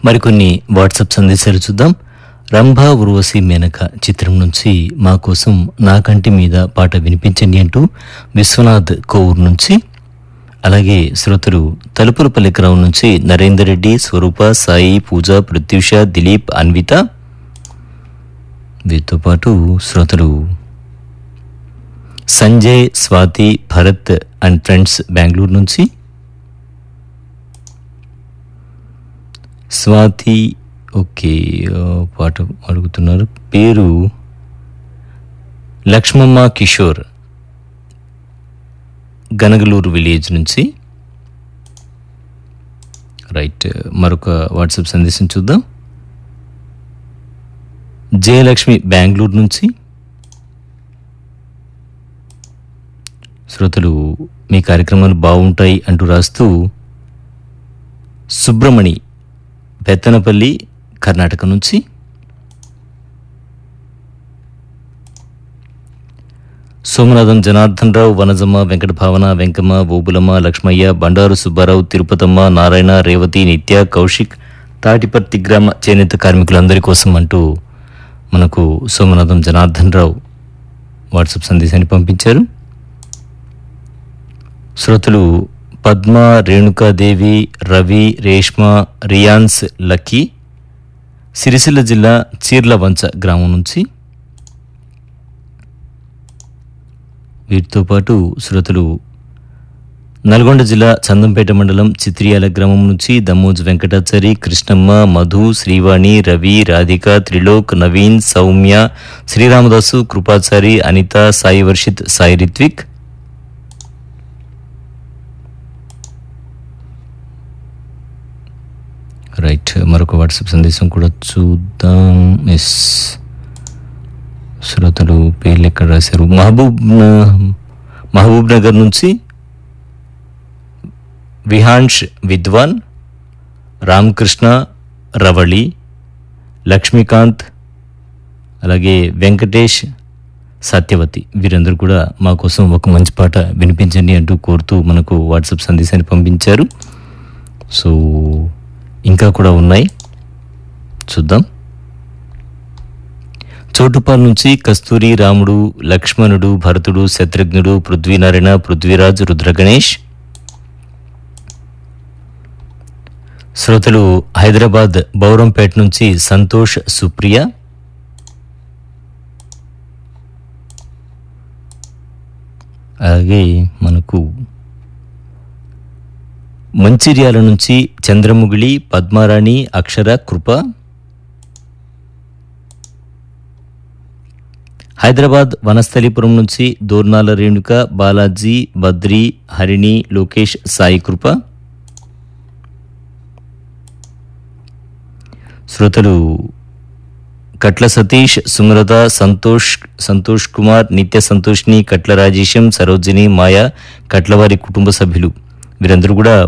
మరికొన్ని వాట్సాప్ సందేశాలు చూద్దాం రంభా ఉర్వశి మేనక చిత్రం నుంచి మా కోసం నా కంటి మీద పాట వినిపించండి అంటూ విశ్వనాథ్ కోవూర్ నుంచి అలాగే శ్రోతలు తలుపులపల్లి గ్రౌండ్ నుంచి నరేందర్ రెడ్డి స్వరూప సాయి పూజ ప్రత్యూష దిలీప్ అన్విత వీరితో పాటు శ్రోతలు సంజయ్ స్వాతి భరత్ అండ్ ఫ్రెండ్స్ బెంగళూరు నుంచి స్వాతి ఓకే ఆ, పాట అడుగుతున్నారు పేరు లక్ష్మమ్మ కిషోర్ గనగలూరు విలేజ్ నుంచి రైట్ మరొక వాట్సాప్ సందేశం చూద్దాం జయలక్ష్మి బెంగళూరు నుంచి శ్రోతలు మీ కార్యక్రమాలు బాగుంటాయి అంటూ రాస్తూ సుబ్రమణి బెత్తనపల్లి కర్ణాటక నుంచి సోమనాథం జనార్దన్ రావు వనజమ్మ వెంకట భావన వెంకమ్మ ఓబులమ్మ లక్ష్మయ్య బండారు సుబ్బారావు తిరుపతమ్మ నారాయణ రేవతి నిత్య కౌశిక్ తాటిపర్తి గ్రామ చేనేత కార్మికులందరి కోసం అంటూ మనకు సోమనాథం జనార్దన్ రావు వాట్సాప్ సందేశాన్ని పంపించారు శ్రోతలు పద్మ రేణుకాదేవి రవి రేష్మ రియాన్స్ లక్కీ సిరిసిల్ల జిల్లా చీర్లవంచ గ్రామం నుంచి వీటితో పాటు శ్రోతలు నల్గొండ జిల్లా చందంపేట మండలం చిత్రియాల గ్రామం నుంచి దమ్మోజ్ వెంకటాచారి కృష్ణమ్మ మధు శ్రీవాణి రవి రాధిక త్రిలోక్ నవీన్ సౌమ్య శ్రీరామదాసు కృపాచారి అనిత సాయి వర్షిత్ సాయి రిత్విక్ రైట్ మరొక వాట్సాప్ సందేశం కూడా చూద్దాం ఎస్ శ్రోతలు పేర్లు ఎక్కడ రాశారు మహబూబ్ న- మహబూబ్ నగర్ నుంచి విహాన్ష్ విద్వాన్ రామకృష్ణ రవళి లక్ష్మీకాంత్ అలాగే వెంకటేష్ సత్యవతి వీరందరూ కూడా మా కోసం ఒక మంచి పాట వినిపించండి అంటూ కోరుతూ మనకు వాట్సాప్ సందేశాన్ని పంపించారు సో ఇంకా కూడా ఉన్నాయి చూద్దాం చోటుపాల్ నుంచి కస్తూరి రాముడు లక్ష్మణుడు భరతుడు శత్రుఘ్నుడు పృథ్వీనారాయణ పృథ్వీరాజ్ రుద్రగణేష్ శ్రోతలు హైదరాబాద్ బౌరంపేట నుంచి సంతోష్ సుప్రియ అలాగే మనకు మంచిర్యాల నుంచి చంద్రముగిలి పద్మారాణి అక్షర కృప హైదరాబాద్ వనస్థలిపురం నుంచి దోర్నాల రేణుక బాలాజీ బద్రి హరిణి లోకేష్ సాయి కృప శ్రోతలు కట్ల సతీష్ సుమలత సంతోష్ సంతోష్ కుమార్ నిత్య సంతోష్ని కట్ల రాజేశం సరోజిని మాయ కట్లవారి కుటుంబ సభ్యులు వీరందరూ కూడా